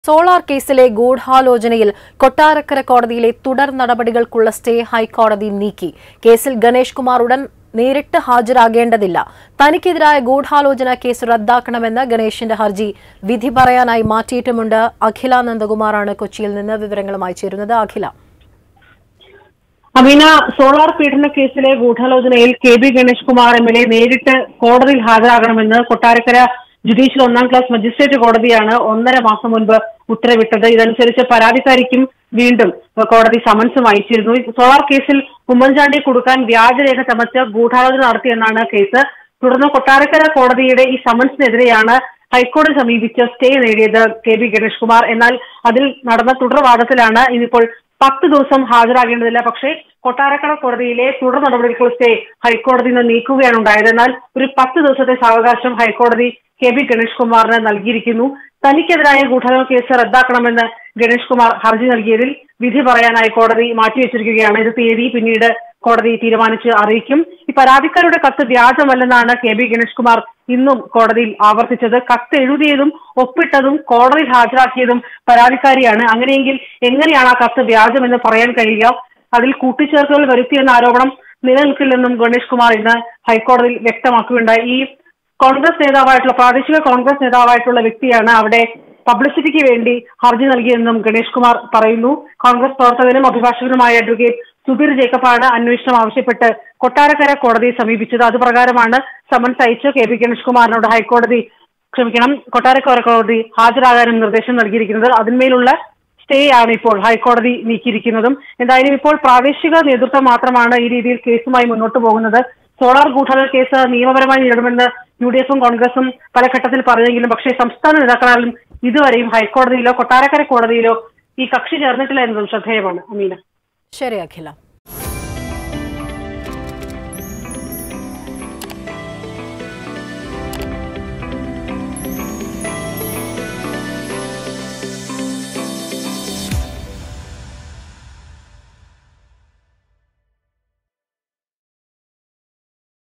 solar കേസിലെ ഗൂഢാലോചനയിൽ കൊട്ടാരക്കര കോടതിയിലെ തുടർ നടപടികൾക്കുള്ള സ്റ്റേ ഹൈക്കോടതി നീക്കി കേസിൽ ഗണേഷ് കുമാർ ഉടൻ നേരിട്ട് ഹാജരാകേണ്ടതില്ല തനിക്കെതിരായ ഗൂഢാലോചന കേസ് റദ്ദാക്കണമെന്ന് ഗണേഷിന്റെ ഹർജി വിധി പറയാനായി മാറ്റിയിട്ടുമുണ്ട് അഖില നന്ദകുമാറാണ് കൊച്ചിയിൽ നിന്ന് വിവരങ്ങളുമായി ചേരുന്നത് അഖില അമീന സോളാർ പീഡന കേസിലെ ഗൂഢാലോചനയിൽ K B Ganesh Kumar M L A നേരിട്ട് കോടതിയിൽ ഹാജരാകണമെന്ന് കൊട്ടാരക്കര ജുഡീഷ്യൽ ഒന്നാം ക്ലാസ് മജിസ്ട്രേറ്റ് കോടതിയാണ് ഒന്നര മാസം മുൻപ് ഉത്തരവിട്ടത് ഇതനുസരിച്ച് പരാതിക്കാരിക്കും വീണ്ടും കോടതി സമൻസും അയച്ചിരുന്നു ഈ സോളാർ കേസിൽ ഉമ്മൻചാണ്ടിയെ കൊടുക്കാൻ വ്യാജരേഖ ചമച്ച് ഗൂഢാലോചന നടത്തിയെന്നാണ് കേസ് തുടർന്ന് കൊട്ടാരക്കര കോടതിയുടെ ഈ സമൻസിനെതിരെയാണ് ഹൈക്കോടതി സമീപിച്ച് സ്റ്റേ നേടിയത് കെ ബി ഗണേഷ് കുമാർ എന്നാൽ അതിൽ നടന്ന തുടർവാദത്തിലാണ് ഇന്നിപ്പോൾ പത്ത് ദിവസം ഹാജരാകേണ്ടതില്ല പക്ഷേ കൊട്ടാരക്കര കോടതിയിലെ തുടർ നടപടികൾ സ്റ്റേ ഹൈക്കോടതി നിന്ന് നീക്കുകയാണ് ഉണ്ടായത് എന്നാൽ ഒരു പത്ത് ദിവസത്തെ സാവകാശം ഹൈക്കോടതി കെ ബി ഗണേഷ് കുമാറിന് നൽകിയിരിക്കുന്നു തനിക്കെതിരായ ഗൂഢാലോചന കേസ് റദ്ദാക്കണമെന്ന് ഗണേഷ് കുമാർ ഹർജി നൽകിയതിൽ വിധി പറയാനായി കോടതി മാറ്റിവെച്ചിരിക്കുകയാണ് ഇത് തീയതി പിന്നീട് കോടതി തീരുമാനിച്ച് അറിയിക്കും ഈ പരാതിക്കാരുടെ കത്ത് വ്യാജമല്ലെന്നാണ് കെ ബി ഗണേഷ് കുമാർ ഇന്നും കോടതിയിൽ ആവർത്തിച്ചത് കത്ത് എഴുതിയതും ഒപ്പിട്ടതും കോടതിയിൽ ഹാജരാക്കിയതും പരാതിക്കാരിയാണ് അങ്ങനെയെങ്കിൽ എങ്ങനെയാണ് ആ കത്ത് വ്യാജമെന്ന് പറയാൻ കഴിയുക അതിൽ കൂട്ടിച്ചേർക്കൽ വരുത്തിയെന്ന ആരോപണം നിലനിൽക്കില്ലെന്നും ഗണേഷ് കുമാർ ഇന്ന് ഹൈക്കോടതിയിൽ വ്യക്തമാക്കുകയുണ്ടായി ഈ കോൺഗ്രസ് നേതാവായിട്ടുള്ള പ്രാദേശിക കോൺഗ്രസ് നേതാവായിട്ടുള്ള വ്യക്തിയാണ് അവിടെ പബ്ലിസിറ്റിക്ക് വേണ്ടി ഹർജി നൽകിയെന്നും ഗണേഷ് കുമാർ പറയുന്നു കോൺഗ്രസ് പ്രവർത്തകനും അഭിഭാഷകനുമായ അഡ്വക്കേറ്റ് സുധീർ ജേക്കബാണ് അന്വേഷണം ആവശ്യപ്പെട്ട് കൊട്ടാരക്കര കോടതിയെ സമീപിച്ചത് അതുപ്രകാരമാണ് സമൻസ് അയച്ച് കെ പി ഗണേഷ് കുമാറിനോട് ഹൈക്കോടതി ക്ഷമിക്കണം കൊട്ടാരക്കര കോടതി ഹാജരാകാനും നിർദ്ദേശം നൽകിയിരിക്കുന്നത് അതിന്മേലുള്ള സ്റ്റേ ആണ് ഇപ്പോൾ ഹൈക്കോടതി നീക്കിയിരിക്കുന്നതും എന്തായാലും ഇപ്പോൾ പ്രാദേശിക നേതൃത്വം മാത്രമാണ് ഈ രീതിയിൽ കേസുമായി മുന്നോട്ട് പോകുന്നത് സോളാർ ഗൂഢാലോചന കേസ് നിയമപരമായി നേരിടുമെന്ന് യു ഡി എഫും കോൺഗ്രസും പല ഘട്ടത്തിൽ പറഞ്ഞെങ്കിലും പക്ഷേ സംസ്ഥാന നേതാക്കളാലും ഇതുവരെയും ഹൈക്കോടതിയിലോ കൊട്ടാരക്കര കോടതിയിലോ ഈ കക്ഷി ചേർന്നിട്ടില്ല എന്നതും ശ്രദ്ധേയമാണ് അമീന ശരി അഖില